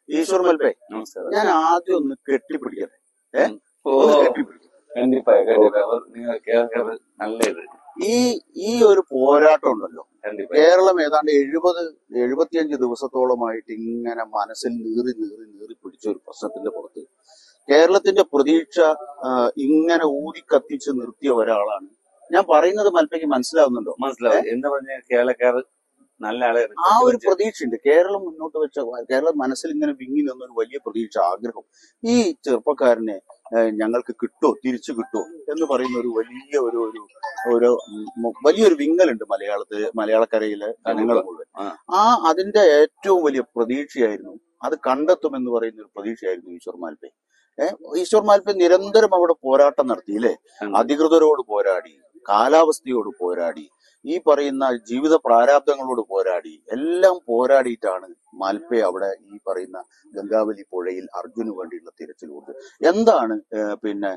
ഈശ്വർ മൽപ്പേ നമസ്കാരം ഞാൻ ആദ്യം ഒന്ന് കെട്ടിപ്പിടിക്കട്ടെ ഏ ഓ ഒന്ന് കെട്ടിപ്പിടിക്കാം കണ്ടിപ്പാ കണ്ടിപ്പാ നിങ്ങൾ കേൾക്കുന്നത് നല്ല ഇത് ഈ ഈ ഒരു പോരാട്ടം ഉണ്ടല്ലോ കണ്ടിപ്പാ കേരളം ഏതാണ്ട് എഴുപത് എഴുപത്തിയഞ്ച് ദിവസത്തോളമായിട്ട് ഇങ്ങനെ മനസ്സിൽ നീറി നീറി നീറി പിടിച്ച ഒരു പ്രശ്നത്തിന്റെ പുറത്ത് കേരളത്തിന്റെ പ്രതീക്ഷ ആ, ഇങ്ങനെ ഊതി കത്തിച്ച് നിർത്തിയ ഒരാളാണ് ഞാൻ പറയുന്നത് മൽപ്പയ്ക്ക് മനസ്സിലാവുന്നുണ്ടോ മനസ്സിലാവും എന്താ പറഞ്ഞ കേരളക്കാർ നല്ല ആളെ ആ ഒരു പ്രതീക്ഷയുണ്ട് കേരളം മുന്നോട്ട് വെച്ച കേരളം മനസ്സിൽ ഇങ്ങനെ വിങ്ങി നിന്ന ഒരു വലിയ പ്രതീക്ഷ ആഗ്രഹം ഈ ചെറുപ്പക്കാരനെ ഏഹ്, ഞങ്ങൾക്ക് കിട്ടുമോ തിരിച്ചു കിട്ടുമോ എന്ന് പറയുന്ന ഒരു വലിയ ഒരു ഒരു ഒരു ഉം, വലിയൊരു വിങ്ങലുണ്ട് മലയാളത്തിൽ മലയാളക്കരയിലെ ജനങ്ങൾ മുഴുവൻ ആ. ആ അതിന്റെ ഏറ്റവും വലിയ പ്രതീക്ഷയായിരുന്നു അത് കണ്ടെത്തുമെന്ന് പറയുന്ന ഒരു പ്രതീക്ഷയായിരുന്നു ഈശ്വർ മാൽപ്പെ ഏഹ് ഈശ്വർ മാൽപ്പെ നിരന്തരം അവിടെ പോരാട്ടം നടത്തിയില്ലേ അധികൃതരോട് പോരാടി കാലാവസ്ഥയോട് പോരാടി ഈ പറയുന്ന ജീവിത പ്രാരാബ്ദങ്ങളോട് പോരാടി എല്ലാം പോരാടിയിട്ടാണ് മാൽപ്പെ അവിടെ ഈ പറയുന്ന ഗംഗാവലി പുഴയിൽ അർജുന് വേണ്ടിയുള്ള തിരച്ചിൽ കൊടുത്തത് എന്താണ് ഏഹ്, പിന്നെ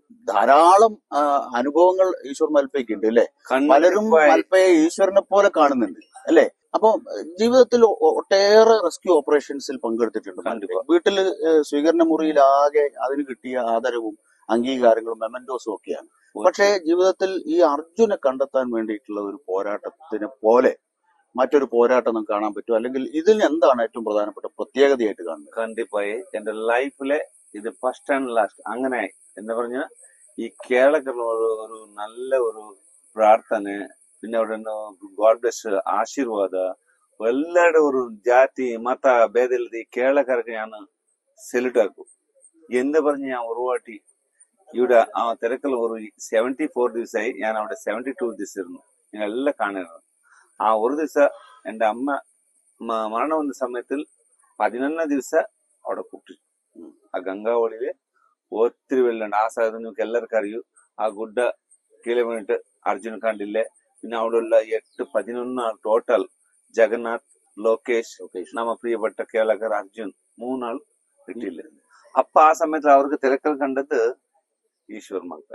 ധാരാളം ആ, അനുഭവങ്ങൾ ഈശ്വർ മാൽപ്പയ്ക്ക് ഉണ്ട് അല്ലെ പലരും മാൽപ്പയെ ഈശ്വരനെ പോലെ കാണുന്നുണ്ട് അല്ലെ അപ്പൊ ജീവിതത്തിൽ ഒ- ഒട്ടേറെ റെസ്ക്യൂ ഓപ്പറേഷൻസിൽ പങ്കെടുത്തിട്ടുണ്ട് മാൽപ്പെ. വീട്ടില് ഏഹ്, സ്വീകരണ മുറിയിലാകെ അതിന് കിട്ടിയ ആദരവും അംഗീകാരങ്ങളും മെമന്റോസും ഒക്കെയാണ് പക്ഷേ ജീവിതത്തിൽ ഈ അർജുനെ കണ്ടെത്താൻ വേണ്ടിയിട്ടുള്ള ഒരു പോരാട്ടത്തിനെ പോലെ മറ്റൊരു പോരാട്ടം നമുക്ക് കാണാൻ പറ്റും അല്ലെങ്കിൽ ഇതിൽ എന്താണ് ഏറ്റവും പ്രധാനപ്പെട്ട പ്രത്യേകതയായിട്ട് കാണുന്നത് കണ്ടിപ്പായി എന്റെ ലൈഫിലെ ഇത് ഫസ്റ്റ് ആൻഡ് ലാസ്റ്റ് അങ്ങനെ എന്ന് പറഞ്ഞ ഈ കേരളത്തിലുള്ള ഒരു നല്ല ഒരു പ്രാർത്ഥന പിന്നെ അവിടെ ഗോഡ് ബ്ലെസ് ಆಶೀರ್ವಾದ ಎಲ್ಲರ ഒരു ಜಾತಿ ಮತ ಭೇದ ಇಲ್ಲದೆ ಈ ಕೇರಳക്കാർക്ക് ഞാൻ ಸೆಲ್ಯೂಟ್ ಹಾಕು എന്ന് പറഞ്ഞ് ഞാൻ ഒരുപാട്ടി ഇവിടെ ആ തിരക്കിൽ ഒരു സെവന്റി ഫോർ ദിവസമായി ഞാൻ അവിടെ സെവന്റി ടു ദിവസം ഇരുന്നു നിങ്ങൾ എല്ലാം കാണുന്നത് ആ ഒരു ദിവസം എന്റെ അമ്മ മ- മരണം വന്ന സമയത്തിൽ പതിനൊന്ന് ദിവസം അവിടെ കൂട്ടി ആ ഗംഗാവളിയില് ഒത്തിരി വെള്ളമുണ്ട് ആ സ്ഥലത്ത് നിങ്ങൾക്ക് എല്ലാവർക്കും അറിയൂ ആ ഗുഡ കീഴെ വീണിട്ട് അർജുൻ കണ്ടില്ലേ പിന്നെ അവിടെയുള്ള എട്ട് പതിനൊന്ന് ടോട്ടൽ ജഗന്നാഥ് ലോകേഷ് നമ്മ പ്രിയപ്പെട്ട കേരളക്കാർ അർജുൻ മൂന്നാൾ കിട്ടിയില്ല അപ്പൊ ആ സമയത്ത് അവർക്ക് തിരക്കൽ കണ്ടത് ഈശ്വർ മക്ക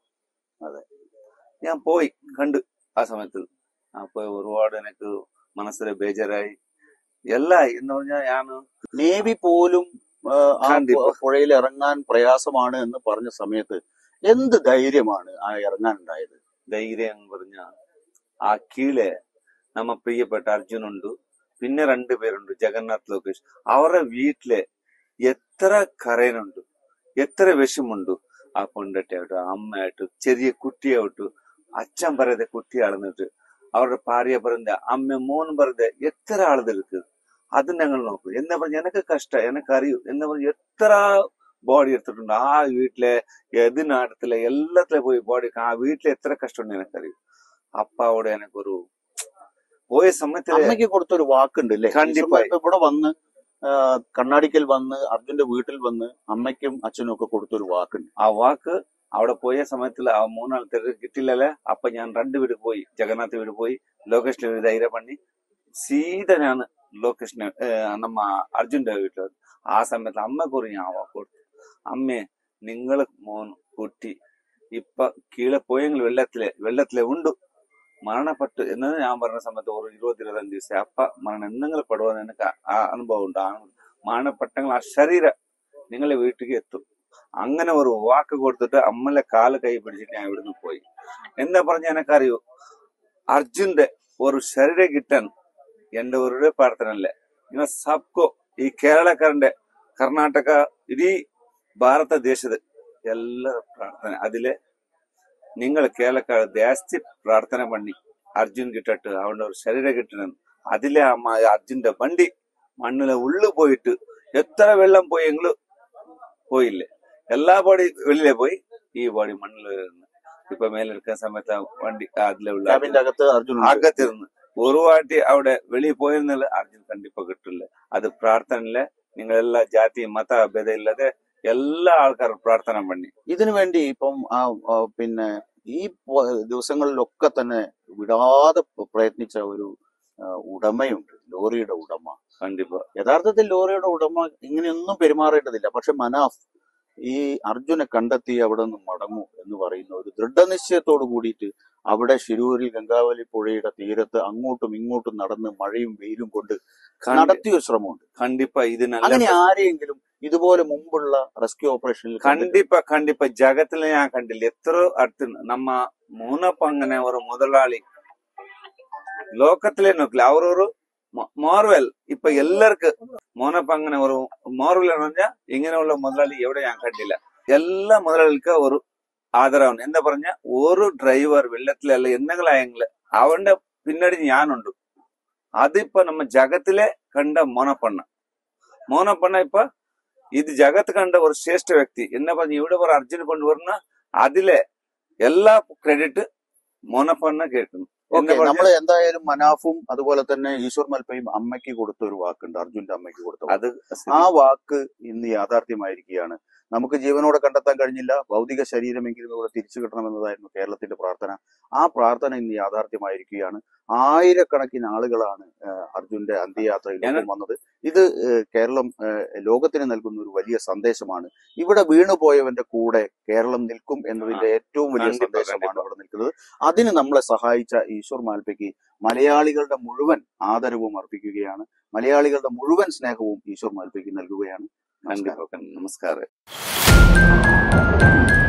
അതെ ഞാൻ പോയി കണ്ടു ആ സമയത്ത് അപ്പൊ ഒരുപാട് എനിക്ക് മനസ്സിൽ ബേജാറായി എല്ലാം എന്ന് പറഞ്ഞാൽ ഞാൻ നേവി പോലും ആ, ആ കണ്ടിപ്പ. പു- പുഴയിൽ ഇറങ്ങാൻ പ്രയാസമാണ് എന്ന് പറഞ്ഞ സമയത്ത് എന്ത് ധൈര്യമാണ് ആ ഇറങ്ങാൻ ഉണ്ടായത് ധൈര്യം എന്ന് പറഞ്ഞ ആ കീഴെ നമ്മ പ്രിയപ്പെട്ട അർജുനുണ്ട് പിന്നെ രണ്ടുപേരുണ്ട് ജഗന്നാഥ് ലോകേഷ് അവരുടെ വീട്ടിലെ എത്ര കരയനുണ്ട് എത്ര വിഷമുണ്ട് ആ പെൺകുട്ടിയായിട്ട് അമ്മയായിട്ട് ചെറിയ കുട്ടിയായിട്ട് അച്ഛൻ പറയുന്ന കുട്ടി അളന്നിട്ട് അവരുടെ ഭാര്യ പറയുന്ന അമ്മ മോൻ പറയുന്ന എത്ര ആളുകൾക്ക് അത് ഞങ്ങൾ നോക്കും എന്ന് പറഞ്ഞ എനക്ക് കഷ്ട എനക്കറിയൂ എന്ന് പറഞ്ഞ എത്ര ബോഡി എടുത്തിട്ടുണ്ട് ആ വീട്ടിലെ ഏത് നാടത്തിലെ എല്ലാത്തിലെ പോയി ബോഡി ആ വീട്ടിൽ എത്ര കഷ്ടമുണ്ട് എനിക്കറിയും അപ്പാவோட എനിക്കൊരു പോയ സമയത്ത് അമ്മയ്ക്ക് കൊടുത്തൊരു വാക്കുണ്ട് അല്ലേ കണ്ടിപ്പായി. ഈശ്വരൻ ഇവിടെ വന്ന് ആ, കണ്ണാടിക്കൽ വന്ന് അർജുന്റെ വീട്ടിൽ വന്ന് അമ്മയ്ക്കും അച്ഛനും ഒക്കെ കൊടുത്തൊരു വാക്കുണ്ട് ആ വാക്ക് അവിടെ പോയ സമയത്തിൽ ആ മൂന്നാൾ തിരക്ക് കിട്ടില്ലല്ലേ അപ്പൊ ഞാൻ രണ്ട് വീട് പോയി ജഗന്നാഥ് വീട് പോയി ലോകേഷിന്റെ വീട് ധൈര്യം പണി സീത ഞാൻ ലോകേഷിന് നമ്മ അർജുന്റെ വീട്ടിൽ ആ സമയത്ത് അമ്മക്ക് ഒരു ഞാൻ വാക്ക് കൊടുത്തു അമ്മേ നിങ്ങള് മോൻ കുട്ടി ഇപ്പൊ കീഴെ പോയെങ്കിൽ വെള്ളത്തിലെ വെള്ളത്തിലെ ഉണ്ട് മരണപ്പെട്ടു എന്ന് ഞാൻ പറഞ്ഞ സമയത്ത് ഒരു ഇരുപത് ഇരുപത്തഞ്ച് ദിവസം അപ്പ മരണം എന്തെങ്കിലും പെടുമെന്ന് എനിക്ക് ആ അനുഭവം ഉണ്ട് ആ മരണപ്പെട്ടെങ്കിൽ ആ ശരീരം നിങ്ങളെ വീട്ടിലേക്ക് എത്തും അങ്ങനെ ഒരു വാക്ക് കൊടുത്തിട്ട് അമ്മലെ കാല് കൈ പിടിച്ചിട്ട് ഞാൻ ഇവിടുന്ന് പോയി എന്താ പറഞ്ഞ എനക്കറിയൂ അർജുന്റെ ഒരു ശരീരം കിട്ടാൻ എന്റെ ഒരു പ്രാർത്ഥന അല്ലേ നിങ്ങൾ സബ്കോ ഈ കേരളക്കാരന്റെ കർണാടക ഇಡೀ ಭಾರತ ದೇಶದ ಎಲ್ಲರ ಪ್ರಾರ್ಥನೆ അതിലെ നിങ്ങൾ കേരളക്കാർ ജാസ്തി പ്രാർത്ഥന പണി അർജുൻ കിട്ടട്ട് അവന്റെ ഒരു ശരീരം കിട്ടണം അതിലെ അമ്മ അർജുന്റെ വണ്ടി മണ്ണിലെ ഉള്ളു പോയിട്ട് എത്ര വെള്ളം പോയെങ്കിലും പോയില്ലേ എല്ലാ ബോഡി വെളിയിലെ പോയി ഈ ബോഡി മണ്ണിൽ ഇപ്പൊ മേലെടുക്കുന്ന സമയത്ത് ആ വണ്ടി അതിലെ ഉള്ള ക്യാബിന്റെ അകത്ത് അർജുൻ ഉണ്ട്. അകത്തിരുന്ന് ഒരു വാട്ടി അവിടെ വെളിയിൽ പോയിരുന്നില്ല അർജുൻ കണ്ടിപ്പോ കിട്ടില്ല അത് പ്രാർത്ഥനയില് നിങ്ങളെല്ലാ ജാതി മത ഭേദ ഇല്ലാതെ എല്ലാ ആൾക്കാരും പ്രാർത്ഥന പണി ഇതിനു വേണ്ടി ഇപ്പം ആ ആ, പിന്നെ ഈ പോ- ദിവസങ്ങളിലൊക്കെ തന്നെ വിടാതെ പ്രയത്നിച്ച ഒരു ആ, ഉടമയുണ്ട് ലോറിയുടെ ഉടമ കണ്ടിപ്പോ യഥാർത്ഥത്തിൽ ലോറിയുടെ ഉടമ ഇങ്ങനെയൊന്നും പെരുമാറേണ്ടതില്ല പക്ഷെ മനാഫ് ഈ അർജുനെ കണ്ടെത്തി അവിടെ നിന്ന് മടങ്ങൂ എന്ന് പറയുന്ന ഒരു ദൃഢനിശ്ചയത്തോട് കൂടിയിട്ട് അവിടെ ശിരൂരിൽ ഗംഗാവലി പുഴയുടെ തീരത്ത് അങ്ങോട്ടും ഇങ്ങോട്ടും നടന്ന് മഴയും വെയിലും കൊണ്ട് ಖಂಡಿ- നടത്തിയ ഒരു ശ്രമമുണ്ട് ಖಂಡಿತ ಇದು നല്ല അങ്ങനെ ആരെയെങ്കിലും ഇതുപോലെ മുമ്പുള്ള റെസ്ക്യൂ ഓപ്പറേഷനിൽ കണ്ടിട്ടുണ്ടോ? ಖಂಡಿತ ಖಂಡಿತ ಜಗತ್ತಲ್ಲೇ ഞാൻ കണ്ടില്ല എത്ര അടുത്ത് ನಮ್ಮ മൂന്നപ്പങ്ങനെ ഒരു മുതലാളി ലോകത്തിലേ നോക്കില്ല അവരൊരു മോർവെൽ ഇപ്പൊ എല്ലാർക്ക് മോനപ്പങ്ങനെ ഒരു മോർവെൽ എന്ന് പറഞ്ഞാൽ ഇങ്ങനെയുള്ള മുതലാളി എവിടെ ഞാൻ കണ്ടില്ല എല്ലാ മുതലാളിക്ക് ഒരു ആദരവാണ് എന്താ പറഞ്ഞ ഒരു ഡ്രൈവർ വെള്ളത്തിലല്ല എന്തെങ്കിലായെങ്കിൽ അവന്റെ പിന്നടി ഞാനുണ്ട് അതിപ്പോ നമ്മ ജഗത്തിലെ കണ്ട മോനപ്പണ്ണ മോനപ്പണ്ണ ഇപ്പൊ ഇത് ജഗത്ത് കണ്ട ഒരു ശ്രേഷ്ഠ വ്യക്തി എന്നാ പറഞ്ഞ ഇവിടെ ഒരു അർജുന കൊണ്ടുവരുന്ന അതിലെ എല്ലാ ക്രെഡിറ്റ് മോനപ്പണ്ണ കേൾക്കുന്നു ഓക്കെ എന്താ പറഞ്ഞ- നമ്മൾ എന്തായാലും മനാഫും അതുപോലെ തന്നെ ഈശ്വർ മൽപ്പയും അമ്മയ്ക്ക് കൊടുത്ത ഒരു വാക്കുണ്ട് അർജുന്റെ അമ്മയ്ക്ക് കൊടുത്ത വാക്ക്. അത് ആ വാക്ക് ഇന്ന് യാഥാർത്ഥ്യമായിരിക്കുകയാണ് നമുക്ക് ജീവനോടെ കണ്ടെത്താൻ കഴിഞ്ഞില്ല ഭൗതിക ശരീരമെങ്കിലും ഇവിടെ തിരിച്ചു കിട്ടണമെന്നതായിരുന്നു കേരളത്തിന്റെ പ്രാർത്ഥന ആ പ്രാർത്ഥന ഇന്ന് യാഥാർത്ഥ്യമായിരിക്കുകയാണ് ആയിരക്കണക്കിന് ആളുകളാണ് ഏഹ്, അർജുന്റെ അന്ത്യയാത്രയിൽ ഞാൻ- വന്നത് ഇത് ഏഹ്, കേരളം ഏഹ്, ലോകത്തിന് നൽകുന്ന ഒരു വലിയ സന്ദേശമാണ് ഇവിടെ വീണുപോയവന്റെ കൂടെ കേരളം നിൽക്കും എന്നതിന്റെ ഏറ്റവും വലിയ കണ്ടിപ്പാ, സന്ദേശമാണ് കണ്ടിപ്പാ. ഇവിടെ നിൽക്കുന്നത് അതിന് നമ്മളെ സഹായിച്ച ഈശ്വർ മാൽപ്പയ്ക്ക് മലയാളികളുടെ മുഴുവൻ ആദരവും അർപ്പിക്കുകയാണ് മലയാളികളുടെ മുഴുവൻ സ്നേഹവും ഈശ്വർ മാൽപ്പയ്ക്ക് നൽകുകയാണ് ಖಂಡಿತ ನಮಸ್ಕಾರ